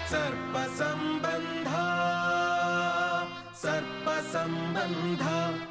सर्पसम्बन्ध सर्पसम्बन्ध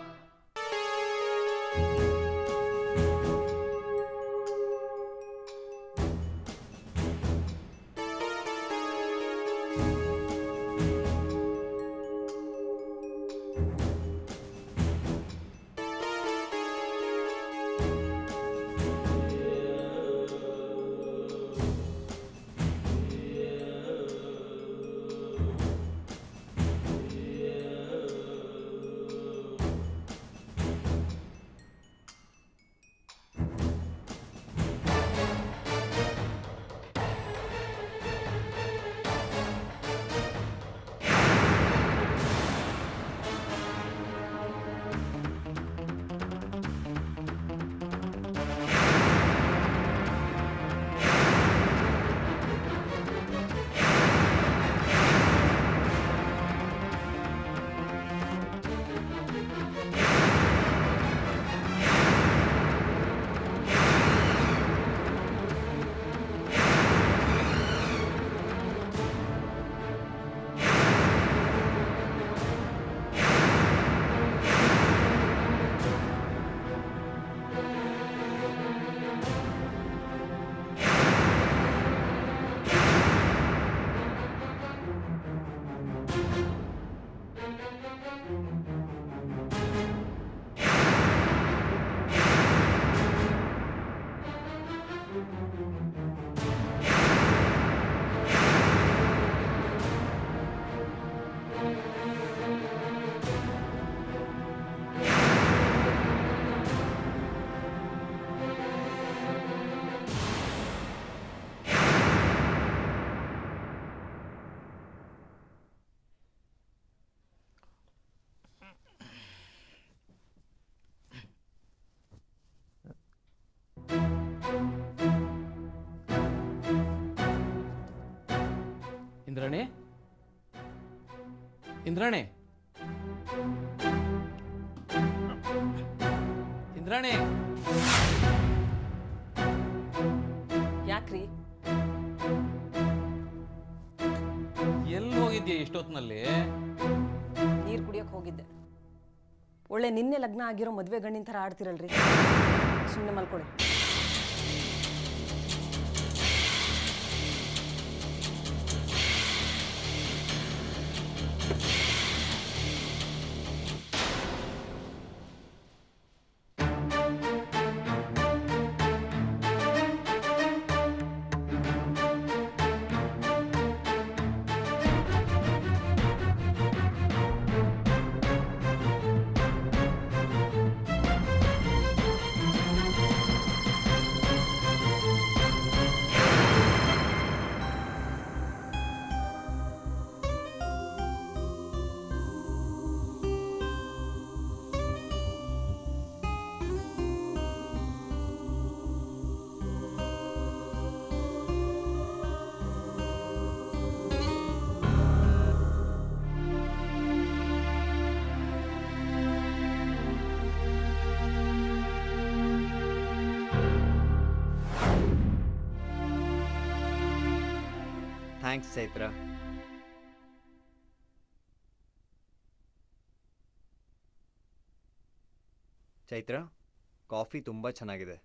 ಇಂದ್ರಾಣಿ ಇಂದ್ರಾಣಿ ಇಂದ್ರಾಣಿ ಯಾಕ್ರಿ ಎಲ್ಲಿ ಹೋಗಿದ್ಯಾ ಇಷ್ಟೊತ್ತಿನಲ್ಲಿ ನೀರ್ ಕುಡಿಯಕ್ ಹೋಗಿದ್ದೆ ಒಳ್ಳೆ ನಿನ್ನೆ ಲಗ್ನ ಆಗಿರೋ ಮದ್ವೆ ಗಂಡಿನ ಥರ ಆಡ್ತಿರಲ್ರಿ ಸುಮ್ಮನೆ ಮಲ್ಕೊಳ್ಳಿ ಥ್ಯಾಂಕ್ಸ್ ಚೈತ್ರ ಚೈತ್ರ ಕಾಫಿ ತುಂಬ ಚೆನ್ನಾಗಿದೆ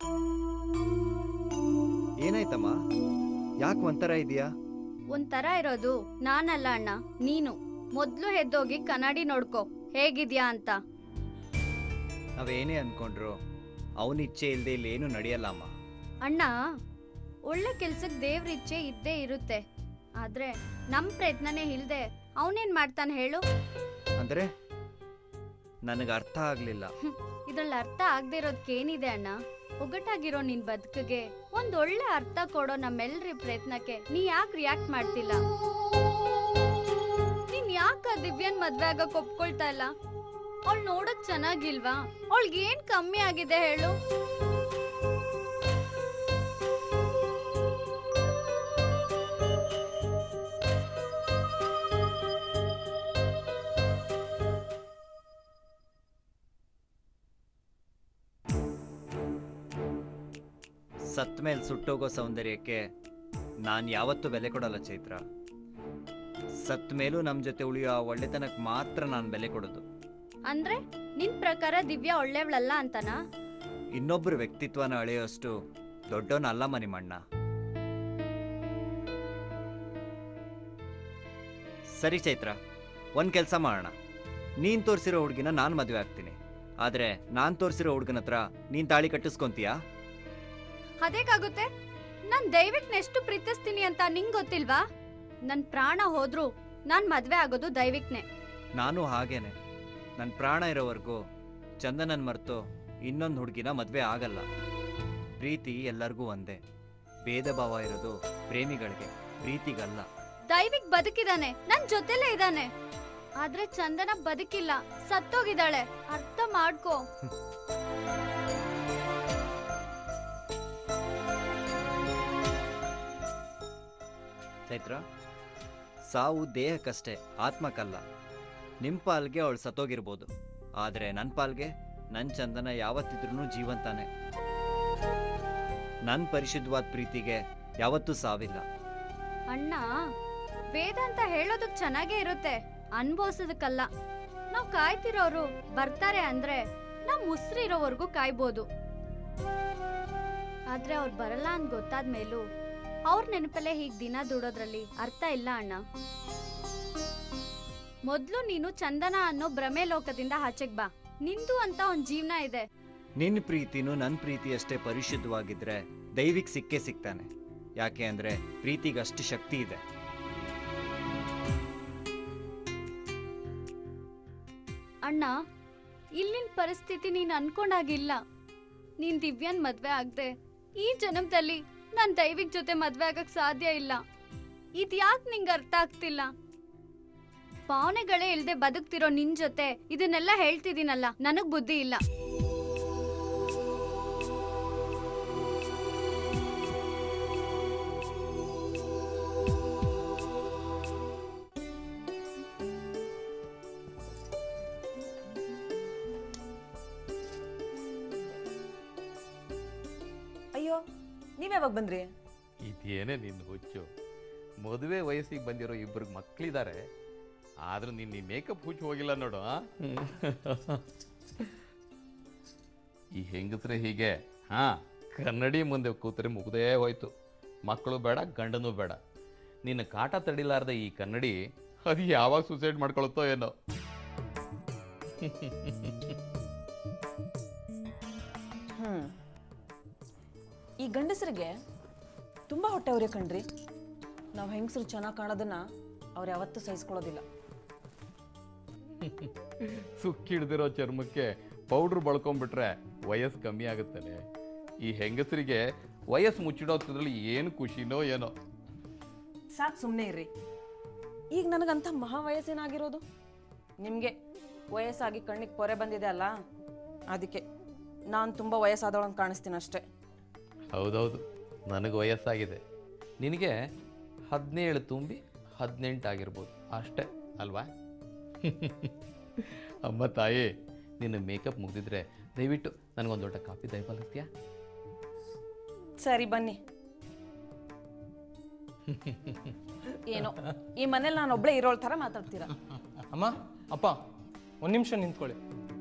ಏನಾಯ್ತಮ್ಮ ಯಾಕೆ ಒಂಥರ ಇದೆಯಾ ಒಂಥರ ಇರೋದು ನಾನಲ್ಲ ಅಣ್ಣ ನೀನು ಮೊದ್ಲು ಎದ್ದೋಗಿ ಕನ್ನಡಿ ನೋಡ್ಕೋ ಹೇಗಿದ್ಯಾ ಅಂತ ನಾವೇನೇ ಅನ್ಕೊಂಡ್ರು ಅವನ ಇಚ್ಛೆ ಇಲ್ಲದೆ ಇಲ್ಲೇನು ನಡೆಯಲ್ಲ ಅಮ್ಮ ಅಣ್ಣ ಒಳ್ಳೆ ಕೆಲ್ಸಕ್ಕೆ ದೇವ್ರ ಇಚ್ಛೆ ಇದ್ದೇ ಇರುತ್ತೆ ಆದ್ರೆ ನಮ್ ಪ್ರಯತ್ನನೇ ಇಲ್ದೆ ಅವನೇನ್ ಮಾಡ್ತಾನೆ ಹೇಳು ಅಂದರೆ ನನಗೆ ಅರ್ಥ ಆಗಲಿಲ್ಲ ಇದ್ರಲ್ಲಿ ಅರ್ಥ ಆಗದೆ ಇರೋದಕ್ಕೇನಿದೆ ಅಣ್ಣ ಒಗ್ಗಟ್ಟಾಗಿರೋ ನಿನ್ ಬದುಕಿಗೆ ಒಂದ್ ಒಳ್ಳೆ ಅರ್ಥ ಕೊಡೋ ನಮ್ಮೆಲ್ರಿ ಪ್ರಯತ್ನಕ್ಕೆ ನೀ ಯಾಕೆ ರಿಯಾಕ್ಟ್ ಮಾಡ್ತಿಲ್ಲ ನೀನ್ ಯಾಕ ದಿವ್ಯನ್ ಮದ್ವೆ ಆಗಕ್ ಒಪ್ಕೊಳ್ತಾ ಇಲ್ಲ ಅವಳು ನೋಡಕ್ ಚೆನ್ನಾಗಿಲ್ವಾ ಅವಳಿಗೆ ಏನ್ ಕಮ್ಮಿ ಆಗಿದೆ ಹೇಳು ಸತ್ ಮೇಲೆ ಸುಟ್ಟೋಗೋ ಸೌಂದರ್ಯಕ್ಕೆ ನಾನು ಯಾವತ್ತೂ ಬೆಲೆ ಕೊಡಲ್ಲ ಚೈತ್ರ ಸತ್ ಮೇಲೂ ನಮ್ಮ ಜೊತೆ ಉಳಿಯೋ ಆ ಒಳ್ಳೆತನಕ್ಕೆ ಮಾತ್ರ ನಾನು ಬೆಲೆ ಕೊಡೋದು ಅಂದ್ರೆ ನಿನ್ ಪ್ರಕಾರ ದಿವ್ಯಾ ಒಳ್ಳೆಯವಳಲ್ಲ ಅಂತನಾ ಇನ್ನೊಬ್ಬರ ವ್ಯಕ್ತಿತ್ವನ ಅಳೆಯೋಷ್ಟು ದೊಡ್ಡವನಲ್ಲಮ್ಮ ನಿಮ್ಮಣ್ಣ ಸರಿ ಚೈತ್ರ ಒಂದು ಕೆಲಸ ಮಾಡೋಣ ನೀನು ತೋರಿಸಿರೋ ಹುಡುಗಿನ ನಾನು ಮದುವೆ ಆಗ್ತೀನಿ ಆದರೆ ನಾನು ತೋರಿಸಿರೋ ಹುಡುಗನ ಹತ್ರ ನೀನು ತಾಳಿ ಕಟ್ಟಿಸ್ಕೊಂತೀಯಾ ಅದೇಕಾಗುತ್ತೆ ನಾನ್ ದೈವಿಕ್ ಎಷ್ಟು ಪ್ರೀತಿಸ್ತೀನಿ ಅಂತ ನಿಂಗ್ ಗೊತ್ತಿಲ್ವಾ ನನ್ ಪ್ರಾಣ ಹೋದ್ರು ನಾನ್ ಮದ್ವೆ ಆಗೋದು ದೈವಿಕ್ನೆ ನಾನು ಹಾಗೇನೆ ನನ್ನ ಪ್ರಾಣ ಇರೋವರೆಗೂ ಚಂದನನ್ ಮರೆತು ಇನ್ನೊಂದು ಹುಡುಗಿನ ಮದುವೆ ಆಗಲ್ಲ ಪ್ರೀತಿ ಎಲ್ಲರಿಗೂ ಒಂದೇ ಭೇದ ಭಾವ ಇರೋದು ಪ್ರೇಮಿಗಳಿಗೆ ಪ್ರೀತಿಗಲ್ಲ ದೈವಿಕ್ ಬದುಕಿದಾನೆ ನನ್ ಜೊತೆಲೇ ಇದಾನೆ ಆದ್ರೆ ಚಂದನ ಬದುಕಿಲ್ಲ ಸತ್ತೋಗಿದ್ದಾಳೆ ಅರ್ಥ ಮಾಡ್ಕೋ ಚೈತ್ರ ಸಾವು ದೇಹಕ್ಕಷ್ಟೇ ಆತ್ಮಕ್ಕಲ್ಲ ನಿಮ್ಮ ಪಾಲ್ಗೆ ಅವಳು ಸತ್ತೋಗಿರ್ಬೋದು ಆದರೆ ನನ್ನ ಪಾಲ್ಗೆ ನನ್ನ ಚಂದನ ಯಾವತ್ತಿದ್ರೂ ಜೀವಂತಾನೆ ನನ್ನ ಪರಿಶುದ್ಧವಾದ ಪ್ರೀತಿಗೆ ಯಾವತ್ತೂ ಸಾವಿಲ್ಲ ಅಣ್ಣ ವೇದಾಂತ ಹೇಳೋದಕ್ ಚೆನ್ನಾಗೇ ಇರುತ್ತೆ ಅನ್ಭವಿಸೋದಕ್ಕಲ್ಲ ನಾವ್ ಕಾಯ್ತಿರೋರು ಬರ್ತಾರೆ ಅಂದ್ರೆ ನಾವ್ ಮುಸ್ರಿರೋವರೆಗೂ ಕಾಯ್ಬೋದು ಆದ್ರೆ ಅವ್ರು ಬರಲ್ಲ ಅಂತ ಗೊತ್ತಾದ್ಮೇಲೂ ಅವ್ರ ನೆನಪಲ್ಲೇ ಹೀಗ್ ದಿನ ದುಡೋದ್ರಲ್ಲಿ ಅರ್ಥ ಇಲ್ಲ ಅಣ್ಣ ಮೊದ್ಲು ನೀನು ಚಂದನ ಅನ್ನೋ ಭ್ರಮೆ ಲೋಕದಿಂದ ಆಚೆಗ್ ಬಾ ನಿಂದು ಅಂತ ಒಂದ್ ಜೀವನ ಇದೆ ನಿನ್ನ ಪ್ರೀತಿನೂ ನನ್ನ ಪ್ರೀತಿಯಷ್ಟೇ ಪರಿಶುದ್ಧವಾಗಿದ್ರೆ ದೈವಿಕ್ ಸಿಕ್ಕೇ ಸಿಗ್ತಾನೆ ಯಾಕೆ ಅಂದರೆ ಪ್ರೀತಿಗೆ ಅಷ್ಟು ಶಕ್ತಿ ಇದೆ ಅಣ್ಣ ಇಲ್ಲಿನ ಪರಿಸ್ಥಿತಿ ನೀನ್ ಅನ್ಕೊಂಡಾಗಿಲ್ಲ ನೀನ್ ದಿವ್ಯನ್ ಮದ್ವೆ ಆಗ್ದೆ ಈ ಜನ್ಮದಲ್ಲಿ ನಾನ್ ದೈವಿಕ್ ಜೊತೆ ಮದ್ವೆ ಆಗಕ್ ಸಾಧ್ಯ ಇಲ್ಲ ಇದ್ಯಾಕ್ ನಿಂಗ್ ಅರ್ಥ ಆಗ್ತಿಲ್ಲ ಭಾವನೆಗಳೇ ಇಲ್ದೆ ಬದುಕ್ತಿರೋ ನಿನ್ ಜೊತೆ ಇದನ್ನೆಲ್ಲ ಹೇಳ್ತಿದ್ದೀನಲ್ಲ ನನಗ್ ಬುದ್ಧಿ ಇಲ್ಲ ಅಯ್ಯೋ ನೀವ್ಯಾವಾಗ ಬಂದ್ರಿ ಇದೇನೇ ನಿನ್ನ ಹುಚ್ಚು ಮದುವೆ ವಯಸ್ಸಿಗೆ ಬಂದಿರೋ ಇಬ್ಬರಿಗೆ ಮಕ್ಕಳಿದ್ದಾರೆ ಆದ್ರೂ ನಿನ್ನ ಈ ಮೇಕಪ್ ಹುಚ್ಚು ಹೋಗಿಲ್ಲ ನೋಡು ಆ? ಈ ಹೆಂಗಸ್ರೆ ಹೀಗೆ ಹಾ ಕನ್ನಡಿ ಮುಂದೆ ಕೂತ್ರೆ ಮುಗ್ದೇ ಹೋಯ್ತು ಮಕ್ಕಳು ಬೇಡ ಗಂಡನೂ ಬೇಡ ನಿನ್ನ ಕಾಟ ತಡಿಲಾರ್ದ ಈ ಕನ್ನಡಿ ಅದು ಯಾವಾಗ ಸುಸೈಡ್ ಮಾಡ್ಕೊಳುತ್ತೋ ಏನೋ ಹ್ಮ್ ಈ ಗಂಡಸರಿಗೆ ತುಂಬ ಹೊಟ್ಟೆ ಅವ್ರೆ ಕಣ್ರಿ ನಾವು ಹೆಂಗಸರು ಚೆನ್ನಾಗಿ ಕಾಣೋದನ್ನ ಅವ್ರು ಯಾವತ್ತೂ ಸಹಿಸ್ಕೊಳ್ಳೋದಿಲ್ಲ ಸುಕ್ಕಿಡ್ದಿರೋ ಚರ್ಮಕ್ಕೆ ಪೌಡ್ರ್ ಬಳ್ಕೊಂಡ್ಬಿಟ್ರೆ ವಯಸ್ಸು ಕಮ್ಮಿ ಆಗುತ್ತಾನೆ ಈ ಹೆಂಗಸರಿಗೆ ವಯಸ್ಸು ಮುಚ್ಚಿಡೋದ್ರಲ್ಲಿ ಏನು ಖುಷಿನೋ ಏನೋ ಸಾಕು ಸುಮ್ಮನೆ ಇರ್ರಿ ಈಗ ನನಗಂಥ ಮಹಾ ವಯಸ್ಸೇನಾಗಿರೋದು ನಿಮಗೆ ವಯಸ್ಸಾಗಿ ಕಣ್ಣಿಗೆ ಪೊರೆ ಬಂದಿದೆ ಅಲ್ಲ ಅದಕ್ಕೆ ನಾನು ತುಂಬ ವಯಸ್ಸಾದವಳಂಗೆ ಕಾಣಿಸ್ತೀನಿ ಅಷ್ಟೇ ಹೌದೌದು ನನಗೆ ವಯಸ್ಸಾಗಿದೆ ನಿನಗೆ ಹದಿನೇಳು ತುಂಬಿ ಹದಿನೆಂಟು ಆಗಿರ್ಬೋದು ಅಷ್ಟೇ ಅಲ್ವಾ ಅಮ್ಮ ತಾಯಿ ನಿನ್ನ ಮೇಕಪ್ ಮುಗ್ದಿದ್ರೆ ದಯವಿಟ್ಟು ನನಗೊಂದು ದೊಡ್ಡ ಕಾಫಿ ದಯಪಾಲಿಸ್ತೀಯಾ ಸರಿ ಬನ್ನಿ ಏನೋ ಈ ಮನೇಲಿ ನಾನು ಒಬ್ಳೆ ಇರೋಳ್ ಥರ ಮಾತಾಡ್ತೀರಾ ಅಮ್ಮ ಅಪ್ಪ ಒಂದು ನಿಮಿಷ ನಿಂತ್ಕೊಳ್ಳಿ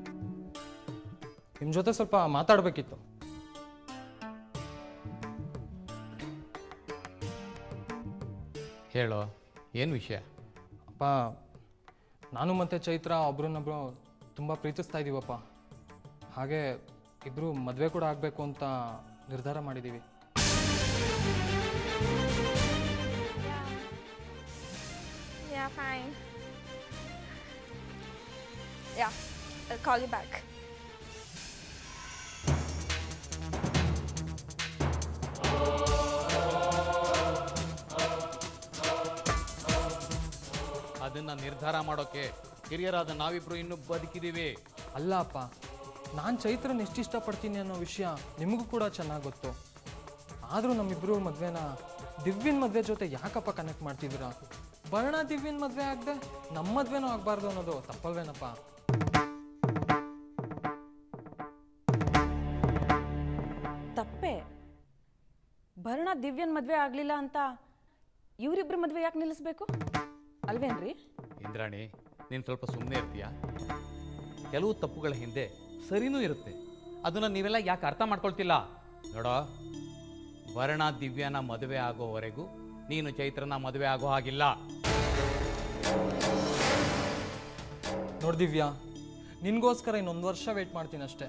ನಿಮ್ಮ ಜೊತೆ ಸ್ವಲ್ಪ ಮಾತಾಡಬೇಕಿತ್ತು ಹೇಳೋ ಏನು ವಿಷಯ ಅಪ್ಪ ನಾನು ಮತ್ತು ಚೈತ್ರ ಒಬ್ರನ್ನೊಬ್ರು ತುಂಬ ಪ್ರೀತಿಸ್ತಾ ಇದ್ದೀವಪ್ಪ ಹಾಗೆ ಇಬ್ಬರು ಮದುವೆ ಕೂಡ ಆಗಬೇಕು ಅಂತ ನಿರ್ಧಾರ ಮಾಡಿದ್ದೀವಿ Yeah, fine. Yeah, I'll call you back. ಅದನ್ನ ನಿರ್ಧಾರ ಮಾಡೋಕೆ ಹಿರಿಯರಾದ ನಾವಿಬ್ರು ಇನ್ನೂ ಬದುಕಿದೀವಿ ಅಲ್ಲ ಅಪ್ಪ ನಾನು ಚೈತ್ರನ ಎಷ್ಟು ಇಷ್ಟಪಡ್ತೀನಿ ಅನ್ನೋ ವಿಷಯ ನಿಮಗೂ ಕೂಡ ಚೆನ್ನಾಗಿ ಗೊತ್ತು ಆದರೂ ನಮ್ಮಿಬ್ಬರು ಮದುವೆನ ದಿವ್ಯನ್ ಮದುವೆ ಜೊತೆ ಯಾಕಪ್ಪ ಕನೆಕ್ಟ್ ಮಾಡ್ತಿದ್ದೀರಾ ವರ್ಣ ದಿವ್ಯನ್ ಮದುವೆ ಆಗದೆ ನಮ್ಮ ಮದುವೆನೂ ಆಗಬಾರ್ದು ಅನ್ನೋದು ತಪ್ಪಲ್ವೇನಪ್ಪ ತಪ್ಪೆ ಭರಣ ದಿವ್ಯನ್ ಮದ್ವೆ ಆಗ್ಲಿಲ್ಲ ಅಂತ ಇವರಿಬ್ರ ಮದ್ವೆ ಯಾಕೆ ನಿಲ್ಲಿಸ್ಬೇಕು ಅಲ್ವೇನ್ರಿ ಇಂದ್ರಾಣಿ ನೀನು ಸ್ವಲ್ಪ ಸುಮ್ಮನೆ ಇರ್ತೀಯ ಕೆಲವು ತಪ್ಪುಗಳ ಹಿಂದೆ ಸರಿನೂ ಇರುತ್ತೆ ಅದನ್ನ ನೀವೆಲ್ಲ ಯಾಕೆ ಅರ್ಥ ಮಾಡ್ಕೊಳ್ತಿಲ್ಲ ನೋಡೋ ವರ್ಣ ದಿವ್ಯನ ಮದುವೆ ಆಗೋವರೆಗೂ ನೀನು ಚೈತ್ರನ ಮದುವೆ ಆಗೋ ಹಾಗಿಲ್ಲ ನೋಡ್ದಿವ್ಯಾ ನಿನ್ಗೋಸ್ಕರ ಇನ್ನೊಂದು ವರ್ಷ ವೇಟ್ ಮಾಡ್ತೀನಿ ಅಷ್ಟೇ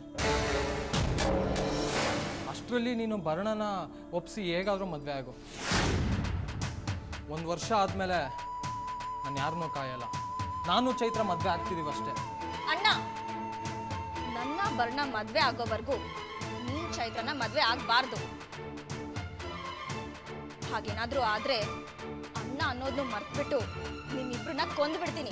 ಅಷ್ಟರಲ್ಲಿ ನೀನು ಭರಣನ ಒಪ್ಸಿ ಹೇಗಾದರೂ ಮದುವೆ ಆಗು ಒಂದು ವರ್ಷ ಆದಮೇಲೆ ನಾನು ಯಾರನ್ನೂ ಕಾಯಲ್ಲ ನಾನು ಚೈತ್ರ ಮದುವೆ ಆಗ್ತಿದ್ದೀವಿ ಅಷ್ಟೇ ಅಣ್ಣ ನನ್ನ ಬರ್ಣ ಮದ್ವೆ ಆಗೋವರೆಗೂ ನೀನ್ ಚೈತ್ರನ ಮದ್ವೆ ಆಗ್ಬಾರ್ದು ಹಾಗೇನಾದ್ರೂ ಆದ್ರೆ ಅಣ್ಣ ಅನ್ನೋದ್ನು ಮರ್ತ್ಬಿಟ್ಟು ನಿಮ್ಮಿಬ್ರನ್ನ ಕೊಂದು ಬಿಡ್ತೀನಿ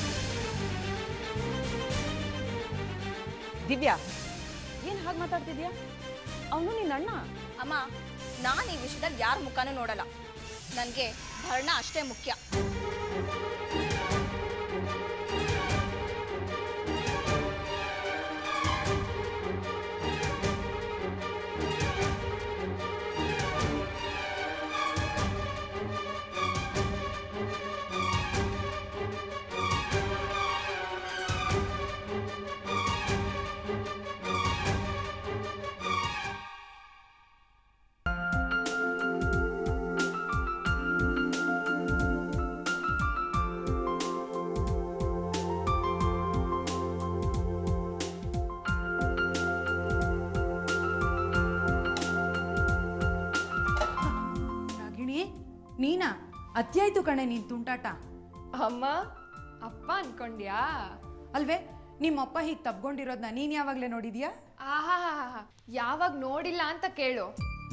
ದಿವ್ಯಾ ಏನು ಹಾಗೆ ಮಾತಾಡ್ತಿದ್ಯಾ ಅವನು ನಿನ್ನ ಅಣ್ಣ ಅಮ್ಮ ನಾನು ಈ ವಿಷಯದಲ್ಲಿ ಯಾರ ಮುಖನೂ ನೋಡಲ್ಲ ನನಗೆ ಭರ್ಣ ಅಷ್ಟೇ ಮುಖ್ಯ ರಾಗಿಣಿ ನೀನಾ ಅತ್ಯಾಯ್ತು ಕಣೆ ನೀನ್ ತುಂಟಾಟ ಅಮ್ಮ ಅಪ್ಪ ಅನ್ಕೊಂಡ್ಯಾ ಅಲ್ವೇ ನಿಮ್ಮಪ್ಪ ಹೀಗೆ ತಬ್ಕೊಂಡಿರೋದ್ನ ನೀನ್ ಯಾವಾಗ್ಲೇ ನೋಡಿದ್ಯಾ ಆಹಾ ಯಾವಾಗ ನೋಡಿಲ್ಲ ಅಂತ ಕೇಳು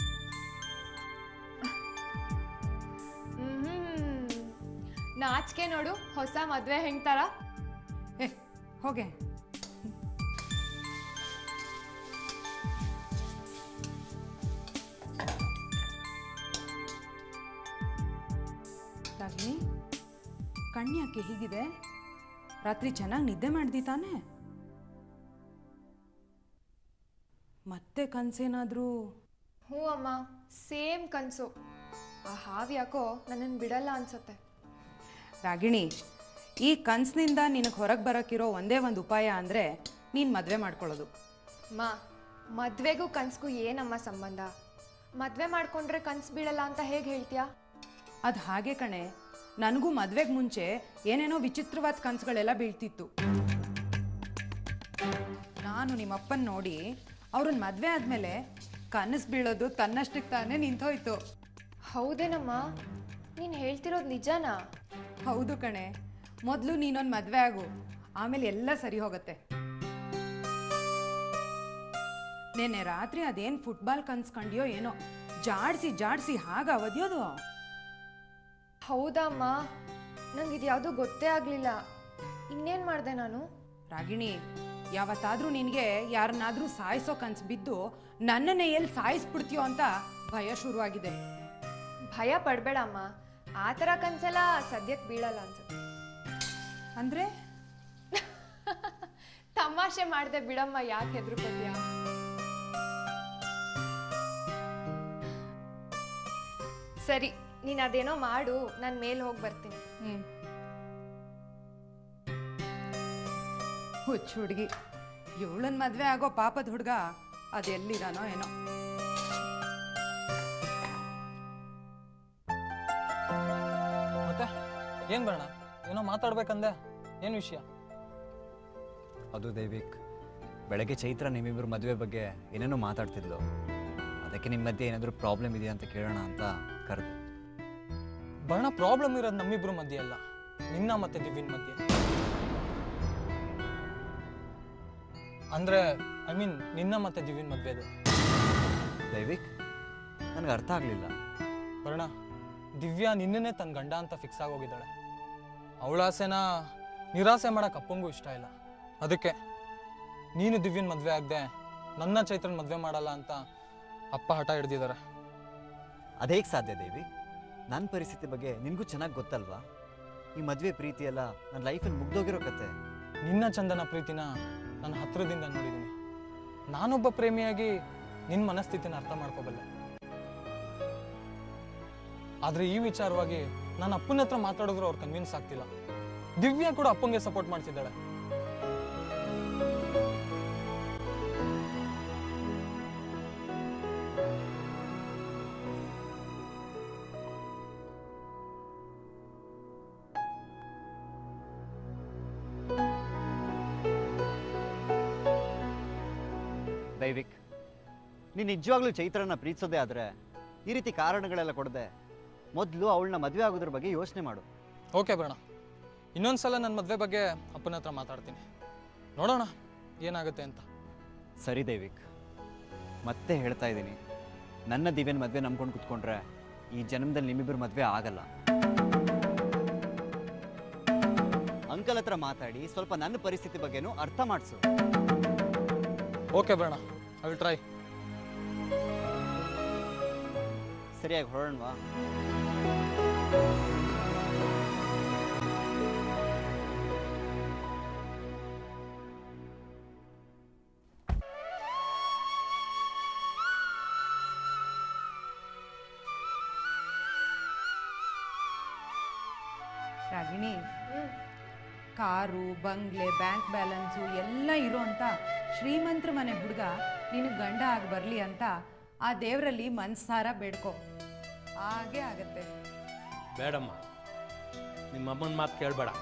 ಹ್ಮ್ ನಾಚಿಕೆ ನೋಡು ಹೊಸ ಮದ್ವೆ ಹೆಂಗ್ತಾರ ಏ ಹೋಗೆ ರಾಗಿಣಿ ಕಣ್ಯಾಕೆ ಹೀಗಿದೆ ರಾತ್ರಿ ಚೆನ್ನಾಗಿ ನಿದ್ದೆ ಮಾಡ್ದಿ ತಾನೆ ಮತ್ತೆ ಕನ್ಸೇನಾದ್ರೂ ಹ್ಞೂ ಅಮ್ಮ ಸೇಮ್ ಕನ್ಸು ಆ ಹಾವು ಯಾಕೋ ನನ್ನನ್ನು ಬಿಡಲ್ಲ ಅನ್ಸತ್ತೆ ರಾಗಿಣಿ ಈ ಕನ್ಸಿನಿಂದ ನಿನಗೆ ಹೊರಗೆ ಬರೋಕ್ಕಿರೋ ಒಂದೇ ಒಂದು ಉಪಾಯ ಅಂದರೆ ನೀನು ಮದುವೆ ಮಾಡ್ಕೊಳ್ಳೋದು ಅಮ್ಮ ಮದ್ವೆಗೂ ಕನ್ಸ್ಗೂ ಏನಮ್ಮ ಸಂಬಂಧ ಮದ್ವೆ ಮಾಡ್ಕೊಂಡ್ರೆ ಕನ್ಸು ಬೀಳಲ್ಲ ಅಂತ ಹೇಗೆ ಹೇಳ್ತೀಯಾ ಅದು ಹಾಗೆ ಕಣೆ ನನಗೂ ಮದ್ವೆಗೆ ಮುಂಚೆ ಏನೇನೋ ವಿಚಿತ್ರವಾದ ಕನಸುಗಳೆಲ್ಲ ಬೀಳ್ತಿತ್ತು ನಾನು ನಿಮ್ಮಪ್ಪನ ನೋಡಿ ಅವ್ರನ್ನ ಮದುವೆ ಆದಮೇಲೆ ಕನಸು ಬೀಳೋದು ತನ್ನಷ್ಟಕ್ಕೆ ತಾನೇ ನಿಂತೋಯ್ತು ಹೌದೇನಮ್ಮ ನೀನು ಹೇಳ್ತಿರೋದು ನಿಜನಾ ಹೌದು ಕಣೆ ಮೊದಲು ನೀನೊಂದು ಮದುವೆ ಆಗು ಆಮೇಲೆ ಎಲ್ಲ ಸರಿ ಹೋಗುತ್ತೆ ನೆನ್ನೆ ರಾತ್ರಿ ಅದೇನು ಫುಟ್ಬಾಲ್ ಕನ್ಸ್ಕೊಂಡ್ಯೋ ಏನೋ ಜಾಡ್ಸಿ ಜಾಡ್ಸಿ ಹಾಗ ಅವದ್ಯೋದು ಹೌದಮ್ಮ ನಂಗೆ ಇದು ಯಾವುದೂ ಗೊತ್ತೇ ಆಗಲಿಲ್ಲ ಇನ್ನೇನು ಮಾಡಿದೆ ನಾನು ರಾಗಿಣಿ ಯಾವತ್ತಾದ್ರೂ ನಿನಗೆ ಯಾರನ್ನಾದ್ರೂ ಸಾಯಿಸೋ ಕನ್ಸು ಬಿದ್ದು ನನ್ನನ್ನೇ ಎಲ್ಲಿ ಸಾಯಿಸ್ಬಿಡ್ತೀಯೋ ಅಂತ ಭಯ ಶುರುವಾಗಿದೆ ಭಯ ಪಡಬೇಡ ಅಮ್ಮ ಆ ಥರ ಕನ್ಸೆಲ್ಲ ಸದ್ಯಕ್ಕೆ ಬೀಳಲ್ಲ ಅನ್ಸುತ್ತೆ ಅಂದ್ರೆ ತಮಾಷೆ ಮಾಡದೆ ಬಿಡಮ್ಮ ಯಾಕೆ ಹೆದರ್ಕೋತೀಯ ಸರಿ ನೀನು ಅದೇನೋ ಮಾಡು ನಾನು ಮೇಲೆ ಹೋಗಿ ಬರ್ತೀನಿ ಹ್ಮ್ ಹುಚ್ಚ ಹುಡುಗಿ ಇವಳನ್ ಮದ್ವೆ ಆಗೋ ಪಾಪದ ಹುಡುಗ ಅದೆಲ್ಲಿದಾನೋ ಏನೋ ಮತ್ತೆ ಏನು ಬೇಡ ಏನೋ ಮಾತಾಡ್ಬೇಕಂದೆ ಏನು ವಿಷಯ ಅದು ದೈವಿಕ್ ಬೆಳಗ್ಗೆ ಚೈತ್ರ ನಿಮ್ಮಿಬ್ಬರು ಮದುವೆ ಬಗ್ಗೆ ಏನೇನೋ ಮಾತಾಡ್ತಿದ್ಲು ಅದಕ್ಕೆ ನಿಮ್ಮ ಮಧ್ಯೆ ಏನಾದರೂ ಪ್ರಾಬ್ಲಮ್ ಇದೆಯಾ ಅಂತ ಕೇಳೋಣ ಅಂತ ಕರೆದೆ ಬಹಳ ಪ್ರಾಬ್ಲಮ್ ಇರೋದು ನಮ್ಮಿಬ್ರು ಮಧ್ಯೆ ಅಲ್ಲ ನಿನ್ನ ಮತ್ತೆ ದಿವ್ಯನ್ ಮಧ್ಯೆ ಅಂದ್ರೆ ಐ ಮೀನ್ ನಿನ್ನ ಮತ್ತೆ ದಿವ್ಯನ್ ಮದ್ವೆದು ದೈವಿಕ್ ನನಗೆ ಅರ್ಥ ಆಗಲಿಲ್ಲ ವರ್ಣ ದಿವ್ಯಾ ನಿನ್ನನ್ನೇ ತನ್ನ ಗಂಡ ಅಂತ ಫಿಕ್ಸ್ ಆಗೋಗಿದ್ದಾಳೆ ಅವಳ ಆಸೆನ ನಿರಾಸೆ ಮಾಡಕ್ಕೆ ಅಪ್ಪಂಗೂ ಇಷ್ಟ ಇಲ್ಲ ಅದಕ್ಕೆ ನೀನು ದಿವ್ಯನ್ ಮದುವೆ ಆಗದೆ ನನ್ನ ಚೈತ್ರನ್ ಮದುವೆ ಮಾಡಲ್ಲ ಅಂತ ಅಪ್ಪ ಹಠ ಹಿಡ್ದಿದ್ದಾರೆ ಅದೇಗೆ ಸಾಧ್ಯ ದೇವಿ ನನ್ನ ಪರಿಸ್ಥಿತಿ ಬಗ್ಗೆ ನಿನಗೂ ಚೆನ್ನಾಗಿ ಗೊತ್ತಲ್ವಾ ಈ ಮದುವೆ ಪ್ರೀತಿ ಎಲ್ಲ ನನ್ನ ಲೈಫಲ್ಲಿ ಮುಗ್ದೋಗಿರೋ ಕತೆ ನಿನ್ನ ಚಂದನ ಪ್ರೀತಿನ ನನ್ನ ಹತ್ರದಿಂದ ನೋಡಿದ್ದೀನಿ ನಾನೊಬ್ಬ ಪ್ರೇಮಿಯಾಗಿ ನಿನ್ನ ಮನಸ್ಥಿತಿನ ಅರ್ಥ ಮಾಡ್ಕೋಬಲ್ಲೆ ಆದರೆ ಈ ವಿಚಾರವಾಗಿ ನಾನು ಅಪ್ಪನ ಹತ್ರ ಮಾತಾಡಿದ್ರು ಅವ್ರು ಕನ್ವಿನ್ಸ್ ಆಗ್ತಿಲ್ಲ ದಿವ್ಯಾ ಕೂಡ ಅಪ್ಪಂಗೆ ಸಪೋರ್ಟ್ ಮಾಡ್ತಿದ್ದಾಳೆ ದೈವಿಕ್ ನೀನು ನಿಜವಾಗ್ಲೂ ಚೈತ್ರನ ಪ್ರೀತಿಸೋದೇ ಆದರೆ ಈ ರೀತಿ ಕಾರಣಗಳೆಲ್ಲ ಕೊಡದೆ ಮೊದಲು ಅವಳನ್ನ ಮದುವೆ ಆಗೋದ್ರ ಬಗ್ಗೆ ಯೋಚನೆ ಮಾಡು ಓಕೆ ಬೇಡ ಇನ್ನೊಂದು ಸಲ ನನ್ನ ಮದುವೆ ಬಗ್ಗೆ ಅಪ್ಪನ ಹತ್ರ ಮಾತಾಡ್ತೀನಿ ನೋಡೋಣ ಏನಾಗುತ್ತೆ ಅಂತ ಸರಿ ದೈವಿಕ್ ಮತ್ತೆ ಹೇಳ್ತಾ ಇದ್ದೀನಿ ನನ್ನ ದಿವ್ಯನ ಮದುವೆ ನಂಬ್ಕೊಂಡು ಕುತ್ಕೊಂಡ್ರೆ ಈ ಜನ್ಮದಲ್ಲಿ ನಿಮ್ಮಿಬ್ಬರ ಮದುವೆ ಆಗಲ್ಲ ಅಂಕಲ್ ಹತ್ರ ಮಾತಾಡಿ ಸ್ವಲ್ಪ ನನ್ನ ಪರಿಸ್ಥಿತಿ ಬಗ್ಗೆನೂ ಅರ್ಥ ಮಾಡಿಸು ಓಕೆ ಬೇಡ ಐ ವಿಲ್ ಟ್ರೈ ಸರಿಯಾಗಿ ಹೊರಡೋಣವಾ ರಾಗಿಣಿ ಕಾರು ಬಂಗ್ಲೆ ಬ್ಯಾಂಕ್ ಬ್ಯಾಲೆನ್ಸು ಎಲ್ಲ ಇರೋ ಅಂತ ಶ್ರೀಮಂತ್ರ ಮನೆ ಹುಡುಗ ನಿನಗೆ ಗಂಡ ಆಗಿ ಬರಲಿ ಅಂತ ಆ ದೇವರಲ್ಲಿ ಮನ್ಸಾರ ಬೇಡ್ಕೊ ಹಾಗೆ ಆಗತ್ತೆ ಬೇಡಮ್ಮ ನಿಮ್ಮ ಅಮ್ಮನ ಮಾತು ಕೇಳಬೇಡ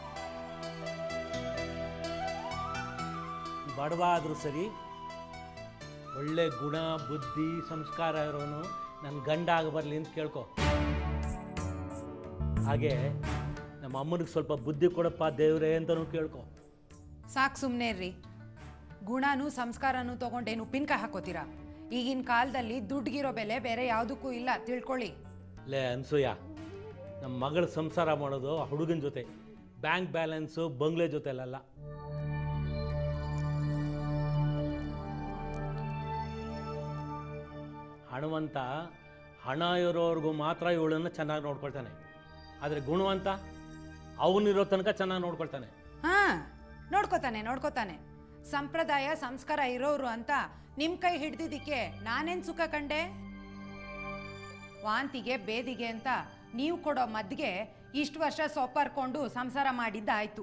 ಬಡವ ಆದರೂ ಸರಿ ಒಳ್ಳೆ ಗುಣ ಬುದ್ಧಿ ಸಂಸ್ಕಾರ ಇರೋನು ನನ್ನ ಗಂಡ ಆಗಿ ಬರಲಿ ಅಂತ ಕೇಳ್ಕೊ ಹಾಗೆ ನಮ್ಮ ಅಮ್ಮನಿಗೆ ಸ್ವಲ್ಪ ಬುದ್ಧಿ ಕೊಡಪ್ಪ ದೇವ್ರೇ ಅಂತಲೂ ಕೇಳ್ಕೊ ಸಾಕು ಸುಮ್ಮನೆ ರೀ ಗುಣನೂ ಸಂಸ್ಕಾರನೂ ತಗೊಂಡೇನು ಉಪ್ಪಿನಕಾಯಿ ಹಾಕೋತೀರಾ ಈಗಿನ ಕಾಲದಲ್ಲಿ ದುಡ್ಡಿಗಿರೋ ಬೆಲೆ ಬೇರೆ ಯಾವುದಕ್ಕೂ ಇಲ್ಲ ತಿಳ್ಕೊಳ್ಳಿ ಲೇ ಅನ್ಸೂಯ ನಮ್ಮ ಮಗಳ ಸಂಸಾರ ಮಾಡೋದು ಆ ಹುಡುಗನ ಜೊತೆ ಬ್ಯಾಂಕ್ ಬ್ಯಾಲೆನ್ಸು ಬಂಗ್ಲೆ ಜೊತೆಲಲ್ಲ ಹಣವಂತ ಹಣ ಇರೋರ್ಗೂ ಮಾತ್ರ ಇವಳನ್ನು ಚೆನ್ನಾಗಿ ನೋಡ್ಕೊಳ್ತಾನೆ ಆದರೆ ಗುಣವಂತ ಅವನಿರೋ ತನಕ ಚೆನ್ನಾಗಿ ನೋಡ್ಕೊಳ್ತಾನೆ ಹಾ ನೋಡ್ಕೋತಾನೆ ನೋಡ್ಕೋತಾನೆ ಸಂಪ್ರದಾಯ ಸಂಸ್ಕಾರ ಇರೋರು ಅಂತ ನಿಮ್ ಕೈ ಹಿಡ್ದಿದ್ದಕ್ಕೆ ನಾನೇನ್ ಸುಖ ಕಂಡೆ ವಾಂತಿಗೆ ಬೇದಿಗೆ ಅಂತ ನೀವು ಕೊಡೋ ಮದ್ಗೆ ಇಷ್ಟು ವರ್ಷ ಸೊಪ್ಪರ್ಕೊಂಡು ಸಂಸಾರ ಮಾಡಿದ್ದಾಯ್ತು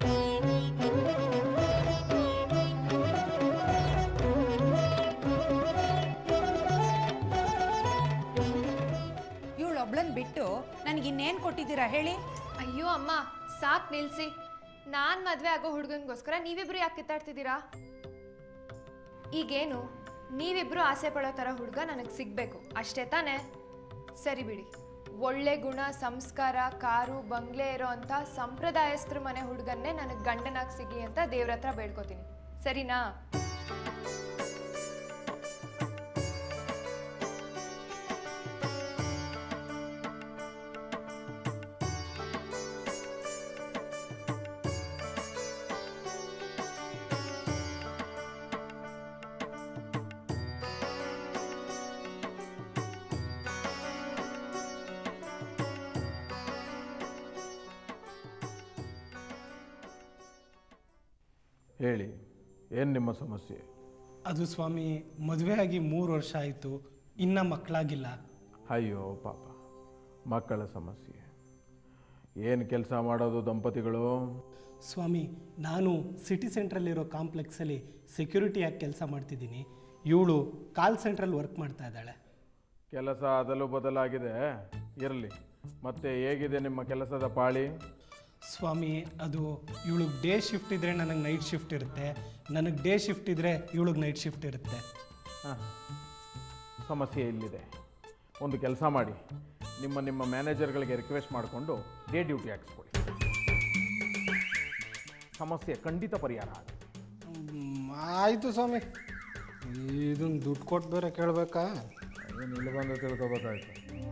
ಇವಳೊಬ್ಳನ್ ಬಿಟ್ಟು ನನಗಿನ್ನೇನು ಕೊಟ್ಟಿದ್ದೀರಾ ಹೇಳಿ ಅಯ್ಯೋ ಅಮ್ಮ ಸಾಕ್ ನಿಲ್ಸಿ ನಾನ್ ಮದ್ವೆ ಆಗೋ ಹುಡುಗನ್ಗೋಸ್ಕರ ನೀವಿಬ್ರು ಯಾಕೆ ಕಿತ್ತಾಡ್ತಿದ್ದೀರಾ ಈಗೇನು ನೀವಿಬ್ರು ಆಸೆ ಪಡೋ ಥರ ಹುಡುಗ ನನಗೆ ಸಿಗ್ಬೇಕು ಅಷ್ಟೇ ತಾನೇ ಸರಿ ಬಿಡಿ ಒಳ್ಳೆ ಗುಣ ಸಂಸ್ಕಾರ ಕಾರು ಬಂಗ್ಲೆ ಇರೋ ಅಂಥ ಸಂಪ್ರದಾಯಸ್ಥರು ಮನೆ ಹುಡುಗನ್ನೇ ನನಗೆ ಗಂಡನಾಗಿ ಸಿಗ್ಲಿ ಅಂತ ದೇವ್ರ ಹತ್ರ ಬೇಡ್ಕೋತೀನಿ ಸರಿನಾ ಹೇಳಿ ಏನು ನಿಮ್ಮ ಸಮಸ್ಯೆ ಅದು ಸ್ವಾಮಿ ಮದುವೆ ಆಗಿ ಮೂರು ವರ್ಷ ಆಯಿತು ಇನ್ನ ಮಕ್ಕಳಾಗಿಲ್ಲ ಅಯ್ಯೋ ಪಾಪ ಮಕ್ಕಳ ಸಮಸ್ಯೆ ಏನು ಕೆಲಸ ಮಾಡೋದು ದಂಪತಿಗಳು ಸ್ವಾಮಿ ನಾನು ಸಿಟಿ ಸೆಂಟ್ರಲ್ಲಿರೋ ಕಾಂಪ್ಲೆಕ್ಸಲ್ಲಿ ಸೆಕ್ಯೂರಿಟಿಯಾಗಿ ಕೆಲಸ ಮಾಡ್ತಿದ್ದೀನಿ ಇವಳು ಕಾಲ್ ಸೆಂಟ್ರಲ್ಲಿ ವರ್ಕ್ ಮಾಡ್ತಾ ಇದ್ದಾಳೆ ಕೆಲಸ ಅದಲು ಬದಲಾಗಿದೆ ಇರಲಿ ಮತ್ತೆ ಹೇಗಿದೆ ನಿಮ್ಮ ಕೆಲಸದ ಪಾಳಿ ಸ್ವಾಮಿ ಅದು ಇವಳಿಗೆ ಡೇ ಶಿಫ್ಟ್ ಇದ್ದರೆ ನನಗೆ ನೈಟ್ ಶಿಫ್ಟ್ ಇರುತ್ತೆ ನನಗೆ ಡೇ ಶಿಫ್ಟ್ ಇದ್ದರೆ ಇವಳಿಗೆ ನೈಟ್ ಶಿಫ್ಟ್ ಇರುತ್ತೆ ಹಾಂ ಸಮಸ್ಯೆ ಇಲ್ಲಿದೆ ಒಂದು ಕೆಲಸ ಮಾಡಿ ನಿಮ್ಮ ನಿಮ್ಮ ಮ್ಯಾನೇಜರ್ಗಳಿಗೆ ರಿಕ್ವೆಸ್ಟ್ ಮಾಡಿಕೊಂಡು ಡೇ ಡ್ಯೂಟಿ ಹಾಕಿಸ್ಕೊಳ್ಳಿ ಸಮಸ್ಯೆ ಖಂಡಿತ ಪರಿಹಾರ ಆಗುತ್ತೆ ಆಯಿತು ಸ್ವಾಮಿ ಇದನ್ನು ದುಡ್ಡು ಕೊಟ್ಟು ಬೇರೆ ಕೇಳಬೇಕಾ ಏನು ಇಲ್ಲಿ ಬಂದು ತಿಳ್ಕೊಬೇಕಾಯ್ತು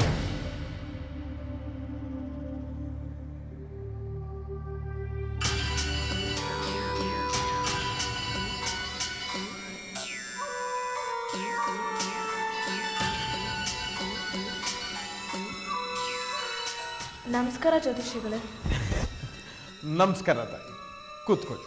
ನಮಸ್ಕಾರ ಜ್ಯೋತಿಷಿಗಳೇ ನಮಸ್ಕಾರ ತಾಯಿ ಕೂತ್ಕೊಳ್ಳಿ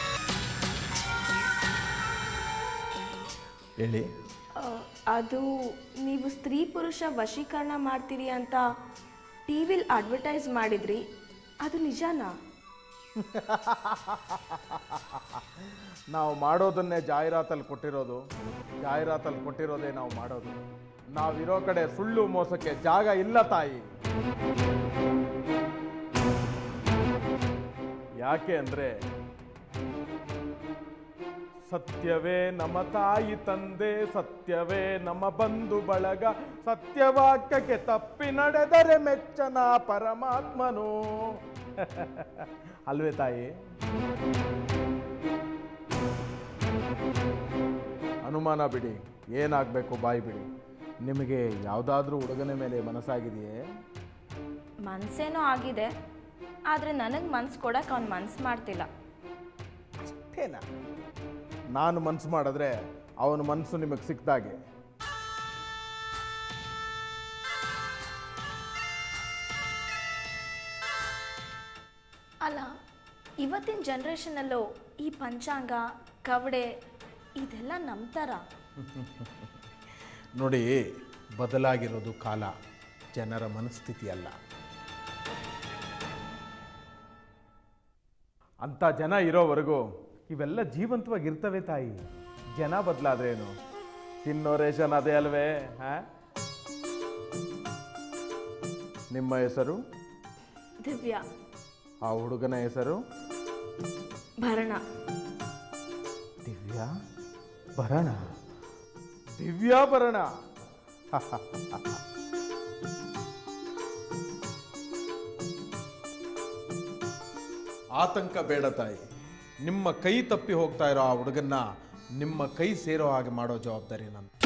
ಹೇಳಿ ಆ, ಅದು ನೀವು ಸ್ತ್ರೀ ಪುರುಷ ವಶೀಕರಣ ಮಾಡ್ತೀರಿ ಅಂತ ಟಿ ವಿಲಿ ಅಡ್ವರ್ಟೈಸ್ ಮಾಡಿದ್ರಿ ಅದು ನಿಜಾನಾ ನಾವು ಮಾಡೋದನ್ನೇ ಜಾಹೀರಾತಲ್ಲಿ ಕೊಟ್ಟಿರೋದು ಜಾಹೀರಾತಲ್ಲಿ ಕೊಟ್ಟಿರೋದೇ ನಾವು ಮಾಡೋದು ನಾವಿರೋ ಕಡೆ ಸುಳ್ಳು ಮೋಸಕ್ಕೆ ಜಾಗ ಇಲ್ಲ ತಾಯಿ ಯಾಕೆ ಅಂದರೆ ಸತ್ಯವೇ ನಮ್ಮ ತಾಯಿ ತಂದೆ ಸತ್ಯವೇ ನಮ್ಮ ಬಂಧು ಬಳಗ ಸತ್ಯವಾಕ್ಯಕ್ಕೆ ತಪ್ಪಿ ನಡೆದರೆ ಮೆಚ್ಚನ ಪರಮಾತ್ಮನು ಅಲ್ವೇ ತಾಯಿ ಅನುಮಾನ ಬಿಡಿ ಏನಾಗಬೇಕು ಬಾಯಿ ಬಿಡಿ ನಿಮಗೆ ಯಾವುದಾದ್ರೂ ಹುಡುಗನ ಮೇಲೆ ಮನಸ್ಸಾಗಿದೆಯೇ ಮನ್ಸೇನೋ ಆಗಿದೆ ಆದರೆ ನನಗೆ ಮನ್ಸು ಕೊಡಕ್ಕೆ ಅವ್ನು ಮನ್ಸು ಮಾಡ್ತಿಲ್ಲ ಅಷ್ಟೇನಾ ನಾನು ಮನಸ್ಸು ಮಾಡಿದ್ರೆ ಅವನ ಮನಸ್ಸು ನಿಮಗೆ ಸಿಕ್ತಾಗೆ ಅಲ್ಲ ಇವತ್ತಿನ ಜನ್ರೇಷನಲ್ಲೂ ಈ ಪಂಚಾಂಗ ಕವಡೆ ಇದೆಲ್ಲ ನಂಬ್ತಾರ ನೋಡಿ ಬದಲಾಗಿರೋದು ಕಾಲ ಜನರ ಮನಸ್ಥಿತಿ ಅಲ್ಲ ಅಂಥ ಜನ ಇರೋವರೆಗೂ ಇವೆಲ್ಲ ಜೀವಂತವಾಗಿರ್ತವೆ ತಾಯಿ ಜನ ಬದಲಾದ್ರೇನು ತಿನ್ನೋ ರೇಷನ್ ಅದೇ ಅಲ್ವೇ ಹಾ ನಿಮ್ಮ ಹೆಸರು ದಿವ್ಯಾ ಆ ಹುಡುಗನ ಹೆಸರು ಭರಣ ದಿವ್ಯಾ ಭರಣ ದಿವ್ಯಾ ಭರಣ ಆತಂಕ ಬೇಡ ತಾಯಿ ನಿಮ್ಮ ಕೈ ತಪ್ಪಿ ಹೋಗ್ತಾ ಇರೋ ಆ ಹುಡುಗನ್ನ ನಿಮ್ಮ ಕೈ ಸೇರೋ ಹಾಗೆ ಮಾಡೋ ಜವಾಬ್ದಾರಿ ನಂದು